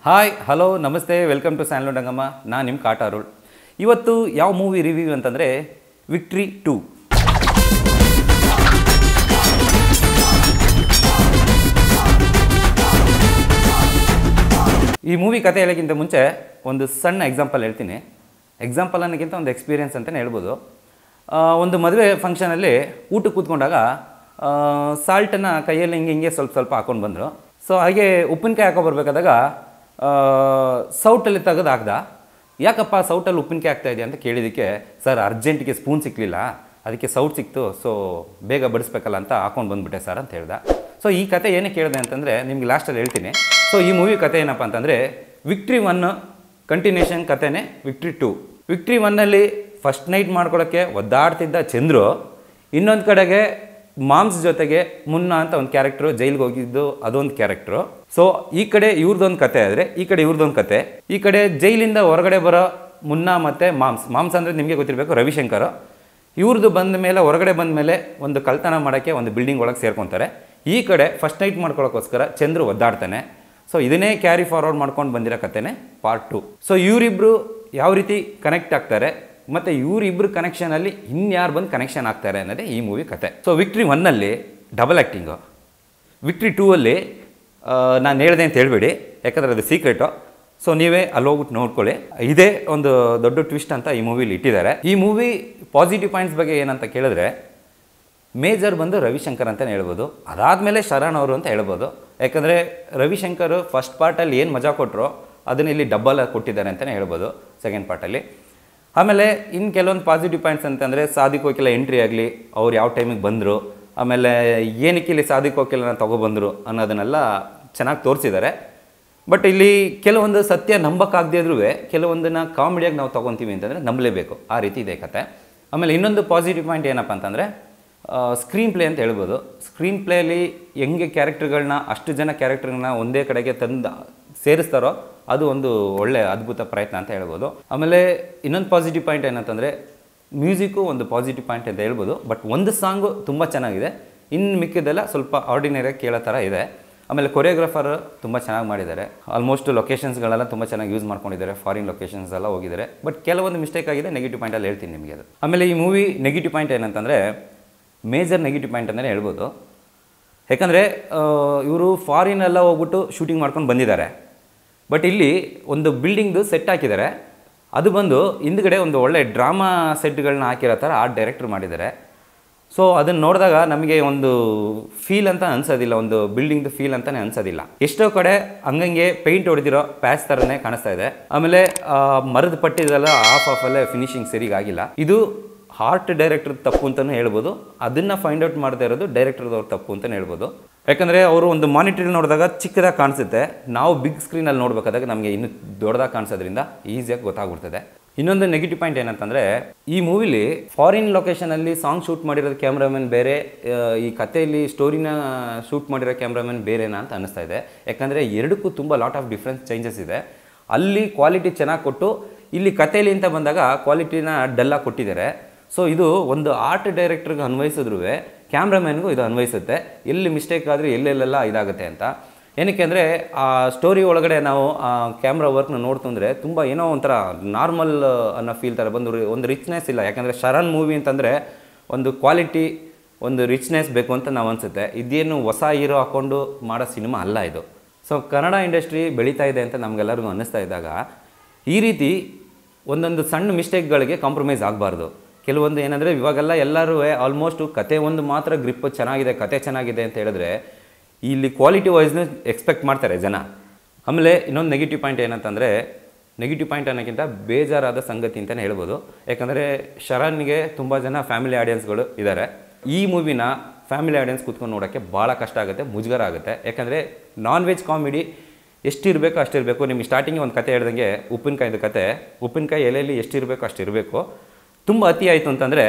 hi hello ನಮಸ್ತೆ welcome to ಸ್ಯಾನ್ಲೋ ಡಂಗಮ್ಮ ನಾನು ನಿಮ್ಮ ಕಾಟಾರುಳ್ ಇವತ್ತು ಯಾವ ಮೂವಿ ರಿವ್ಯೂ ಅಂತಂದರೆ ವಿಕ್ಟ್ರಿ ಟೂ ಈ ಮೂವಿ ಕತೆ ಹೇಳೋಕ್ಕಿಂತ ಮುಂಚೆ ಒಂದು ಸಣ್ಣ ಎಕ್ಸಾಂಪಲ್ ಹೇಳ್ತೀನಿ ಎಕ್ಸಾಂಪಲ್ ಅನ್ನೋಕ್ಕಿಂತ ಒಂದು ಎಕ್ಸ್ಪೀರಿಯನ್ಸ್ ಅಂತಲೇ ಹೇಳ್ಬೋದು ಆ, ಒಂದು ಮದುವೆ ಫಂಕ್ಷನಲ್ಲಿ ಊಟಕ್ಕೆ ಕೂತ್ಕೊಂಡಾಗ ಸಾಲ್ಟನ್ನು ಕೈಯಲ್ಲಿ ಹಿಂಗೆ ಹಿಂಗೆ ಸ್ವಲ್ಪ ಸ್ವಲ್ಪ ಹಾಕೊಂಡು ಬಂದರು ಸೊ ಹಾಗೆ ಉಪ್ಪಿನಕಾಯಿ ಹಾಕೋ ಬರ್ಬೇಕಾದಾಗ ಸೌಟಲ್ಲಿ ತೆಗೆದು ಹಾಕ್ದ ಯಾಕಪ್ಪ ಸೌಟಲ್ಲಿ ಉಪ್ಪಿನಕಾಯಿ ಹಾಕ್ತಾ ಇದೆಯಾ ಅಂತ ಕೇಳಿದ್ದಕ್ಕೆ ಸರ್ ಅರ್ಜೆಂಟಿಗೆ ಸ್ಪೂನ್ ಸಿಕ್ಕಲಿಲ್ಲ ಅದಕ್ಕೆ ಸೌಟ್ ಸಿಕ್ತು ಸೊ ಬೇಗ ಬಡಿಸ್ಬೇಕಲ್ಲ ಅಂತ ಹಾಕೊಂಡು ಬಂದುಬಿಟ್ಟೆ ಸರ್ ಅಂತ ಹೇಳ್ದ ಸೊ ಈ ಕತೆ ಏನಕ್ಕೆ ಕೇಳಿದೆ ಅಂತಂದರೆ ನಿಮ್ಗೆ ಲಾಸ್ಟಲ್ಲಿ ಹೇಳ್ತೀನಿ ಸೊ ಈ ಮೂವಿ ಕತೆ ಏನಪ್ಪ ಅಂತಂದರೆ ವಿಕ್ಟ್ರಿ ಒನ್ ಕಂಟಿನ್ಯೂಷನ್ ಕತೆನೇ ವಿಕ್ಟ್ರಿ ಟು ವಿಕ್ಟ್ರಿ ಒನ್ನಲ್ಲಿ ಫಸ್ಟ್ ನೈಟ್ ಮಾಡ್ಕೊಳ್ಳೋಕ್ಕೆ ಒದ್ದಾಡ್ತಿದ್ದ ಚಂದ್ರು ಇನ್ನೊಂದು ಕಡೆಗೆ ಮಾಮ್ಸ್ ಜೊತೆಗೆ ಮುನ್ನ ಅಂತ ಒಂದು ಕ್ಯಾರೆಕ್ಟ್ರು ಜೈಲಿಗೆ ಹೋಗಿದ್ದು ಅದೊಂದು ಕ್ಯಾರೆಕ್ಟ್ರು ಸೊ ಈ ಕಡೆ ಇವ್ರದ್ದೊಂದು ಕತೆ ಆದರೆ ಈ ಕಡೆ ಇವ್ರದ್ದೊಂದು ಕತೆ ಈ ಕಡೆ ಜೈಲಿಂದ ಹೊರಗಡೆ ಬರೋ ಮುನ್ನ ಮತ್ತು ಮಾಮ್ಸ್ ಮಾಮ್ಸ್ ಅಂದರೆ ನಿಮಗೆ ಗೊತ್ತಿರಬೇಕು ರವಿಶಂಕರ್ ಇವ್ರದ್ದು ಬಂದ ಮೇಲೆ ಹೊರಗಡೆ ಬಂದ ಮೇಲೆ ಒಂದು ಕಳ್ತನ ಮಾಡೋಕ್ಕೆ ಒಂದು ಬಿಲ್ಡಿಂಗ್ ಒಳಗೆ ಸೇರ್ಕೊತಾರೆ ಈ ಕಡೆ ಫಸ್ಟ್ ನೈಟ್ ಮಾಡ್ಕೊಳ್ಳೋಕ್ಕೋಸ್ಕರ ಚಂದ್ರು ಒದ್ದಾಡ್ತಾನೆ ಸೊ ಇದನ್ನೇ ಕ್ಯಾರಿ ಫಾರ್ವರ್ಡ್ ಮಾಡ್ಕೊಂಡು ಬಂದಿರೋ ಕತೆನೇ ಪಾರ್ಟ್ ಟು ಸೊ ಇವರಿಬ್ಬರು ಯಾವ ರೀತಿ ಕನೆಕ್ಟ್ ಆಗ್ತಾರೆ ಮತ್ತು ಇವರಿಬ್ಬರು ಕನೆಕ್ಷನಲ್ಲಿ ಇನ್ಯಾರು ಬಂದು ಕನೆಕ್ಷನ್ ಆಗ್ತಾರೆ ಅನ್ನೋದೇ ಈ ಮೂವಿ ಕತೆ ಸೊ ವಿಕ್ಟ್ರಿ ಒನ್ನಲ್ಲಿ ಡಬಲ್ ಆ್ಯಕ್ಟಿಂಗು ವಿಕ್ಟ್ರಿ ಟೂ ಅಲ್ಲಿ ನಾನು ಹೇಳಿದೆ ಅಂತ ಹೇಳ್ಬೇಡಿ ಯಾಕಂದರೆ ಅದು ಸೀಕ್ರೆಟು ಸೊ ನೀವೇ ಅಲ್ಲಿ ಹೋಗ್ಬಿಟ್ಟು ನೋಡ್ಕೊಳ್ಳಿ ಇದೇ ಒಂದು ದೊಡ್ಡ ಟ್ವಿಸ್ಟ್ ಅಂತ ಈ ಮೂವಿಲಿ ಇಟ್ಟಿದ್ದಾರೆ ಈ ಮೂವಿ ಪಾಸಿಟಿವ್ ಪಾಯಿಂಟ್ಸ್ ಬಗ್ಗೆ ಏನಂತ ಕೇಳಿದ್ರೆ ಮೇಜರ್ ಬಂದು ರವಿಶಂಕರ್ ಅಂತಲೇ ಹೇಳ್ಬೋದು ಅದಾದಮೇಲೆ ಶರಣ್ ಅವರು ಅಂತ ಹೇಳ್ಬೋದು ಯಾಕಂದರೆ ರವಿಶಂಕರ್ ಫಸ್ಟ್ ಪಾರ್ಟಲ್ಲಿ ಏನು ಮಜಾ ಕೊಟ್ಟರು ಅದನ್ನ ಇಲ್ಲಿ ಡಬ್ಬಲ್ ಕೊಟ್ಟಿದ್ದಾರೆ ಅಂತಲೇ ಹೇಳ್ಬೋದು ಸೆಕೆಂಡ್ ಪಾರ್ಟಲ್ಲಿ ಆಮೇಲೆ ಇನ್ನು ಕೆಲವೊಂದು ಪಾಸಿಟಿವ್ ಪಾಯಿಂಟ್ಸ್ ಅಂತಂದರೆ ಸಾದಿಕ್ ಹೋಗಿಲ್ಲ ಎಂಟ್ರಿ ಆಗಲಿ ಅವ್ರು ಯಾವ ಟೈಮಿಗೆ ಬಂದರು ಆಮೇಲೆ ಏನಕ್ಕೆ ಇಲ್ಲಿ ಸಾದಿಕ್ ಹೋಗಿಲ್ಲ ತೊಗೊಬಂದರು ಅನ್ನೋದನ್ನೆಲ್ಲ ಚೆನ್ನಾಗಿ ತೋರಿಸಿದ್ದಾರೆ ಬಟ್ ಇಲ್ಲಿ ಕೆಲವೊಂದು ಸತ್ಯ ನಂಬಕ್ಕಾಗದೇ ಇದ್ರೂ ಕೆಲವೊಂದನ್ನು ಕಾಮಿಡಿಯಾಗಿ ನಾವು ತೊಗೊತೀವಿ ಅಂತಂದರೆ ನಂಬಲೇಬೇಕು ಆ ರೀತಿ ಇದೆ ಕತೆ ಆಮೇಲೆ ಇನ್ನೊಂದು ಪಾಸಿಟಿವ್ ಪಾಯಿಂಟ್ ಏನಪ್ಪ ಅಂತಂದರೆ ಸ್ಕ್ರೀನ್ ಪ್ಲೇ ಅಂತ ಹೇಳ್ಬೋದು ಸ್ಕ್ರೀನ್ ಪ್ಲೇಲಿ ಹೆಂಗೆ ಕ್ಯಾರೆಕ್ಟರ್ಗಳನ್ನ ಅಷ್ಟು ಜನ ಕ್ಯಾರೆಕ್ಟರ್ಗಳನ್ನ ಒಂದೇ ಕಡೆಗೆ ತಂದು ಸೇರಿಸ್ತಾರೋ ಅದು ಒಂದು ಒಳ್ಳೆಯ ಅದ್ಭುತ ಪ್ರಯತ್ನ ಅಂತ ಹೇಳ್ಬೋದು ಆಮೇಲೆ ಇನ್ನೊಂದು ಪಾಸಿಟಿವ್ ಪಾಯಿಂಟ್ ಏನಂತಂದರೆ ಮ್ಯೂಸಿಕ್ಕು ಒಂದು ಪಾಸಿಟಿವ್ ಪಾಯಿಂಟ್ ಅಂತ ಹೇಳ್ಬೋದು ಬಟ್ ಒಂದು ಸಾಂಗು ತುಂಬ ಚೆನ್ನಾಗಿದೆ ಇನ್ನು ಮಿಕ್ಕಿದೆಲ್ಲ ಸ್ವಲ್ಪ ಆರ್ಡಿನರಿಯಾಗಿ ಕೇಳೋ ಥರ ಇದೆ ಆಮೇಲೆ ಕೊರಿಯೋಗ್ರಾಫರ್ ತುಂಬ ಚೆನ್ನಾಗಿ ಮಾಡಿದ್ದಾರೆ ಆಲ್ಮೋಸ್ಟ್ ಲೊಕೇಶನ್ಸ್ಗಳೆಲ್ಲ ತುಂಬ ಚೆನ್ನಾಗಿ ಯೂಸ್ ಮಾಡ್ಕೊಂಡಿದ್ದಾರೆ ಫಾರಿನ್ ಲೊಕೇಶನ್ಸ್ ಎಲ್ಲ ಹೋಗಿದ್ದಾರೆ ಬಟ್ ಕೆಲವೊಂದು ಮಿಸ್ಟೇಕ್ ಆಗಿದೆ ನೆಗೆಟಿವ್ ಪಾಯಿಂಟಲ್ಲಿ ಹೇಳ್ತೀನಿ ನಿಮಗೆ ಅದು ಆಮೇಲೆ ಈ ಮೂವಿ ನೆಗೆಟಿವ್ ಪಾಯಿಂಟ್ ಏನಂತಂದರೆ ಮೇಜರ್ ನೆಗೆಟಿವ್ ಪಾಯಿಂಟ್ ಅಂತಲೇ ಹೇಳ್ಬೋದು ಯಾಕಂದರೆ ಇವರು ಫಾರಿನೆಲ್ಲ ಹೋಗ್ಬಿಟ್ಟು ಶೂಟಿಂಗ್ ಮಾಡ್ಕೊಂಡು ಬಂದಿದ್ದಾರೆ ಬಟ್ ಇಲ್ಲಿ ಒಂದು ಬಿಲ್ಡಿಂಗ್ದು ಸೆಟ್ ಹಾಕಿದ್ದಾರೆ ಅದು ಬಂದು ಹಿಂದ್ಗಡೆ ಒಂದು ಒಳ್ಳೆ ಡ್ರಾಮಾ ಸೆಟ್ಗಳನ್ನ ಹಾಕಿರೋ ಥರ ಆರ್ಟ್ ಡೈರೆಕ್ಟ್ರ್ ಮಾಡಿದ್ದಾರೆ ಸೊ ಅದನ್ನು ನೋಡಿದಾಗ ನಮಗೆ ಒಂದು ಫೀಲ್ ಅಂತ ಅನ್ಸೋದಿಲ್ಲ ಒಂದು ಬಿಲ್ಡಿಂಗ್ದು ಫೀಲ್ ಅಂತಲೇ ಅನ್ಸೋದಿಲ್ಲ ಎಷ್ಟೋ ಕಡೆ ಹಂಗಂಗೆ ಪೇಂಟ್ ಹೊಡೆದಿರೋ ಪ್ಯಾಚ್ ಥರನೇ ಕಾಣಿಸ್ತಾ ಇದೆ ಆಮೇಲೆ ಆ, ಮರದ ಪಟ್ಟಿದೆಲ್ಲ ಆಫ್ ಆಫಲ್ಲೇ ಫಿನಿಶಿಂಗ್ ಸರಿಗಾಗಿಲ್ಲ ಇದು ಆರ್ಟ್ ಡೈರೆಕ್ಟರ್ ತಪ್ಪು ಅಂತಲೂ ಹೇಳ್ಬೋದು ಅದನ್ನು ಫೈಂಡ್ ಔಟ್ ಮಾಡದೇ ಇರೋದು ಡೈರೆಕ್ಟರ್ದವ್ರ ತಪ್ಪು ಅಂತಲೇ ಹೇಳ್ಬೋದು ಯಾಕಂದರೆ ಅವರು ಒಂದು ಮಾನಿಟರ್ ನೋಡಿದಾಗ ಚಿಕ್ಕದಾಗಿ ಕಾಣಿಸುತ್ತೆ ನಾವು ಬಿಗ್ ಸ್ಕ್ರೀನಲ್ಲಿ ನೋಡ್ಬೇಕಾದಾಗ ನಮಗೆ ಇನ್ನೂ ದೊಡ್ಡದಾಗಿ ಕಾಣಿಸೋದ್ರಿಂದ ಈಸಿಯಾಗಿ ಗೊತ್ತಾಗ್ಬಿಡ್ತದೆ ಇನ್ನೊಂದು ನೆಗೆಟಿವ್ ಪಾಯಿಂಟ್ ಏನಂತಂದರೆ ಈ ಮೂವಿಲಿ ಫಾರಿನ್ ಲೊಕೇಶನಲ್ಲಿ ಸಾಂಗ್ ಶೂಟ್ ಮಾಡಿರೋದು ಕ್ಯಾಮ್ರಾಮನ್ ಬೇರೆ ಆ, ಈ ಕಥೆಯಲ್ಲಿ ಸ್ಟೋರಿನ ಶೂಟ್ ಮಾಡಿರೋ ಕ್ಯಾಮ್ರಾಮನ್ ಬೇರೆನಾ ಅಂತ ಅನ್ನಿಸ್ತಾ ಇದೆ ಯಾಕಂದರೆ ಎರಡಕ್ಕೂ ತುಂಬ ಲಾಟ್ ಆಫ್ ಡಿಫ್ರೆನ್ಸ್ ಚೇಂಜಸ್ ಇದೆ ಅಲ್ಲಿ ಕ್ವಾಲಿಟಿ ಚೆನ್ನಾಗಿ ಕೊಟ್ಟು ಇಲ್ಲಿ ಕಥೆಯಲ್ಲಿ ಅಂತ ಬಂದಾಗ ಕ್ವಾಲಿಟಿನ ಡಲ್ಲಾಗಿ ಕೊಟ್ಟಿದ್ದಾರೆ ಸೊ ಇದು ಒಂದು ಆರ್ಟ್ ಡೈರೆಕ್ಟರ್ಗೆ ಅನ್ವಯಿಸಿದ್ರು ಕ್ಯಾಮ್ರಾಮ್ಯಾನ್ಗೂ ಇದು ಅನ್ವಯಿಸುತ್ತೆ ಎಲ್ಲಿ ಮಿಸ್ಟೇಕ್ ಆದರೆ ಎಲ್ಲೆಲ್ಲೆಲ್ಲ ಇದಾಗುತ್ತೆ ಅಂತ ಏನಕ್ಕೆ ಅಂದರೆ ಆ ಸ್ಟೋರಿ ಒಳಗಡೆ ನಾವು ಆ ಕ್ಯಾಮ್ರಾ ವರ್ಕ್ನ ನೋಡ್ತಂದ್ರೆ ತುಂಬ ಏನೋ ಒಂಥರ ನಾರ್ಮಲ್ ಅನ್ನೋ ಫೀಲ್ ಥರ ಬಂದು ರಿ- ಒಂದು ರಿಚ್ನೆಸ್ ಇಲ್ಲ ಯಾಕಂದರೆ ಶರಣ್ ಮೂವಿ ಅಂತಂದರೆ ಒಂದು ಕ್ವಾಲಿಟಿ ಒಂದು ರಿಚ್ನೆಸ್ ಬೇಕು ಅಂತ ನಾವು ಅನಿಸುತ್ತೆ ಇದೇನು ಹೊಸ ಹೀರೋ ಹಾಕ್ಕೊಂಡು ಮಾಡೋ ಸಿನಿಮಾ ಅಲ್ಲ ಇದು ಸೊ ಕನ್ನಡ ಇಂಡಸ್ಟ್ರಿ ಬೆಳೀತಾ ಇದೆ ಅಂತ ನಮಗೆಲ್ಲರಿಗೂ ಅನ್ನಿಸ್ತಾ ಇದ್ದಾಗ ಈ ರೀತಿ ಒಂದೊಂದು ಸಣ್ಣ ಮಿಸ್ಟೇಕ್ಗಳಿಗೆ ಕಾಂಪ್ರಮೈಸ್ ಆಗಬಾರ್ದು ಕೆಲವೊಂದು ಏನಂದರೆ ಇವಾಗೆಲ್ಲ ಎಲ್ಲರೂ ಆಲ್ಮೋಸ್ಟು ಕತೆ ಒಂದು ಮಾತ್ರ ಗ್ರಿಪ್ ಚೆನ್ನಾಗಿದೆ ಕತೆ ಚೆನ್ನಾಗಿದೆ ಅಂತ ಹೇಳಿದ್ರೆ ಇಲ್ಲಿ ಕ್ವಾಲಿಟಿ ವೈಸ್ನ ಎಕ್ಸ್ಪೆಕ್ಟ್ ಮಾಡ್ತಾರೆ ಜನ ಆಮೇಲೆ ಇನ್ನೊಂದು ನೆಗೆಟಿವ್ ಪಾಯಿಂಟ್ ಏನಂತಂದರೆ ನೆಗೆಟಿವ್ ಪಾಯಿಂಟ್ ಅನ್ನೋಕ್ಕಿಂತ ಬೇಜಾರಾದ ಸಂಗತಿ ಅಂತಲೇ ಹೇಳ್ಬೋದು ಯಾಕಂದರೆ ಶರಣ್ಗೆ ತುಂಬ ಜನ ಫ್ಯಾಮಿಲಿ ಆಡಿಯನ್ಸ್ಗಳು ಇದ್ದಾರೆ ಈ ಮೂವಿನ ಫ್ಯಾಮಿಲಿ ಆಡಿಯನ್ಸ್ ಕೂತ್ಕೊಂಡು ನೋಡೋಕ್ಕೆ ಭಾಳ ಕಷ್ಟ ಆಗುತ್ತೆ ಮುಜುಗರ ಆಗುತ್ತೆ ಯಾಕಂದರೆ ನಾನ್ ವೆಜ್ ಕಾಮಿಡಿ ಎಷ್ಟಿರಬೇಕು ಅಷ್ಟಿರಬೇಕು ನಿಮಗೆ ಸ್ಟಾರ್ಟಿಂಗ್ ಒಂದು ಕತೆ ಹೇಳ್ದಂಗೆ ಉಪ್ಪಿನಕಾಯಿದು ಕತೆ ಉಪ್ಪಿನಕಾಯಿ ಎಲೆಯಲ್ಲಿ ಎಷ್ಟಿರಬೇಕು ಅಷ್ಟಿರಬೇಕು ತುಂಬ ಅತಿ ಆಯಿತು ಅಂತಂದರೆ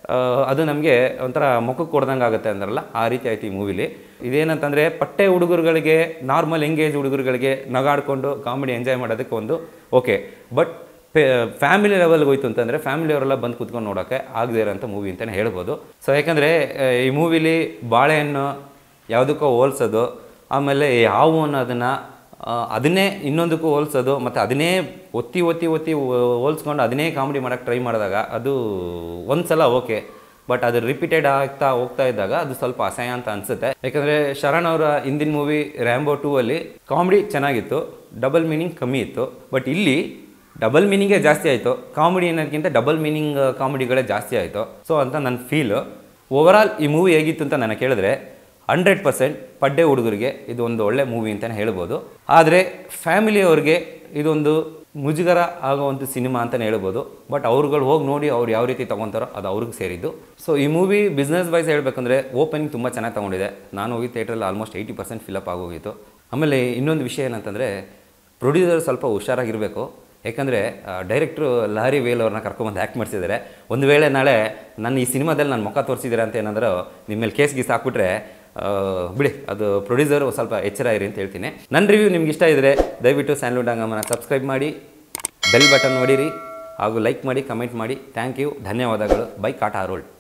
ಅದು ನಮಗೆ ಒಂಥರ ಮುಖಕ್ಕೆ ಕೊಡ್ದಂಗೆ ಆಗುತ್ತೆ ಅಂದ್ರಲ್ಲ ಆ ರೀತಿ ಆಯ್ತು ಈ ಮೂವಿಲಿ ಇದೇನಂತಂದರೆ ಪಟ್ಟೆ ಹುಡುಗರುಗಳಿಗೆ ನಾರ್ಮಲ್ ಎಂಗೇಜ್ ಹುಡುಗರುಗಳಿಗೆ ನಗಾಡ್ಕೊಂಡು ಕಾಮಿಡಿ ಎಂಜಾಯ್ ಮಾಡೋದಕ್ಕೆ ಒಂದು ಓಕೆ ಬಟ್ ಫ್ಯಾಮಿಲಿ ಲೆವೆಲ್ಗೆ ಹೋಯ್ತು ಅಂತಂದರೆ ಫ್ಯಾಮಿಲಿಯವರೆಲ್ಲ ಬಂದು ಕೂತ್ಕೊಂಡು ನೋಡೋಕ್ಕೆ ಆಗದೇ ಇರೋಂಥ ಮೂವಿ ಅಂತಲೇ ಹೇಳ್ಬೋದು ಸೊ ಯಾಕಂದರೆ ಈ ಮೂವಿಲಿ ಬಾಳೆಹಣ್ಣು ಯಾವುದಕ್ಕೋ ಹೋಲ್ಸೋದು ಆಮೇಲೆ ಹಾವು ಅನ್ನೋದನ್ನು ಆ, ಅದನ್ನೇ ಇನ್ನೊಂದಕ್ಕೂ ಹೋಲ್ಸೋದು ಮತ್ತು ಅದನ್ನೇ ಒತ್ತಿ ಒತ್ತಿ ಒತ್ತಿ ಹೋ- ಹೋಲ್ಸ್ಕೊಂಡು ಅದನ್ನೇ ಕಾಮಿಡಿ ಮಾಡೋಕ್ಕೆ ಟ್ರೈ ಮಾಡಿದಾಗ ಅದು ಒಂದು ಸಲ ಓಕೆ ಬಟ್ ಅದು ರಿಪೀಟೆಡ್ ಆಗ್ತಾ ಹೋಗ್ತಾ ಇದ್ದಾಗ ಅದು ಸ್ವಲ್ಪ ಅಸಹ್ಯ ಅಂತ ಅನಿಸುತ್ತೆ ಯಾಕಂದರೆ ಶರಣ್ ಅವರ ಹಿಂದಿನ ಮೂವಿ ರ್ಯಾಂಬೋ ಟೂ ಅಲ್ಲಿ ಕಾಮಿಡಿ ಚೆನ್ನಾಗಿತ್ತು ಡಬಲ್ ಮೀನಿಂಗ್ ಕಮ್ಮಿ ಇತ್ತು ಬಟ್ ಇಲ್ಲಿ ಡಬಲ್ ಮೀನಿಂಗೇ ಜಾಸ್ತಿ ಆಯಿತು ಕಾಮಿಡಿ ಅನ್ನೋದಕ್ಕಿಂತ ಡಬಲ್ ಮೀನಿಂಗ್ ಕಾಮಿಡಿಗಳೇ ಜಾಸ್ತಿ ಆಯಿತು ಸೊ ಅಂತ ನನ್ನ ಫೀಲು ಓವರಾಲ್ ಈ ಮೂವಿ ಹೇಗಿತ್ತು ಅಂತ ನಾನು ಕೇಳಿದ್ರೆ ಹಂಡ್ರೆಡ್ ಪರ್ಸೆಂಟ್ ಪಡ್ಡೆ ಹುಡುಗರಿಗೆ ಇದು ಒಂದು ಒಳ್ಳೆ ಮೂವಿ ಅಂತಲೇ ಹೇಳ್ಬೋದು ಆದರೆ ಫ್ಯಾಮಿಲಿಯವ್ರಿಗೆ ಇದೊಂದು ಮುಜುಗರ ಆಗುವಂಥ ಸಿನಿಮಾ ಅಂತಲೇ ಹೇಳ್ಬೋದು ಬಟ್ ಅವ್ರುಗಳು ಹೋಗಿ ನೋಡಿ ಅವ್ರು ಯಾವ ರೀತಿ ತೊಗೊತಾರೋ ಅದು ಅವ್ರಿಗೆ ಸೇರಿದ್ದು ಸೊ ಈ ಮೂವಿ ಬಿಸ್ನೆಸ್ ವೈಸ್ ಹೇಳಬೇಕಂದ್ರೆ ಓಪನಿಂಗ್ ತುಂಬ ಚೆನ್ನಾಗಿ ತೊಗೊಂಡಿದೆ ನಾನು ಹೋಗಿ ಥಿಯೇಟ್ರಲ್ಲಿ ಆಲ್ಮೋಸ್ಟ್ ಏಯ್ಟಿ ಪರ್ಸೆಂಟ್ ಫಿಲಪ್ ಆಗೋಗಿತ್ತು ಆಮೇಲೆ ಇನ್ನೊಂದು ವಿಷಯ ಏನಂತಂದರೆ ಪ್ರೊಡ್ಯೂಸರ್ ಸ್ವಲ್ಪ ಹುಷಾರಾಗಿರಬೇಕು ಯಾಕಂದರೆ ಡೈರೆಕ್ಟ್ರು ಲಹರಿ ವೇಲ್ ಅವ್ರನ್ನ ಕರ್ಕೊಂಬಂದು ಆ್ಯಕ್ಟ್ ಮಾಡಿಸಿದ್ದಾರೆ ಒಂದು ವೇಳೆ ನಾಳೆ ನನ್ನ ಈ ಸಿನಿಮಾದಲ್ಲಿ ನನ್ನ ಮುಖ ತೋರಿಸಿದ್ದೀರಾ ಅಂತ ಏನಾದರೂ ನಿಮ್ಮ ಮೇಲೆ ಕೇಸ್ ಗೀಸ್ ಹಾಕ್ಬಿಟ್ರೆ ಆ, ಬಿಡಿ ಅದು ಪ್ರೊಡ್ಯೂಸರು ಸ್ವಲ್ಪ ಎಚ್ಚರ ಇರಿ ಅಂತ ಹೇಳ್ತೀನಿ ನನ್ನ ರಿವ್ಯೂ ನಿಮ್ಗೆ ಇಷ್ಟ ಇದ್ದರೆ ದಯವಿಟ್ಟು ಸ್ಯಾನ್ಲುಡ್ ಹಂಗಮ್ಮನ ಸಬ್ಸ್ಕ್ರೈಬ್ ಮಾಡಿ ಬೆಲ್ ಬಟನ್ ನೋಡಿರಿ ಹಾಗೂ ಲೈಕ್ ಮಾಡಿ ಕಮೆಂಟ್ ಮಾಡಿ ಥ್ಯಾಂಕ್ ಯು ಧನ್ಯವಾದಗಳು ಬೈ ಕಾಟಾ ರೋಲ್ಡ್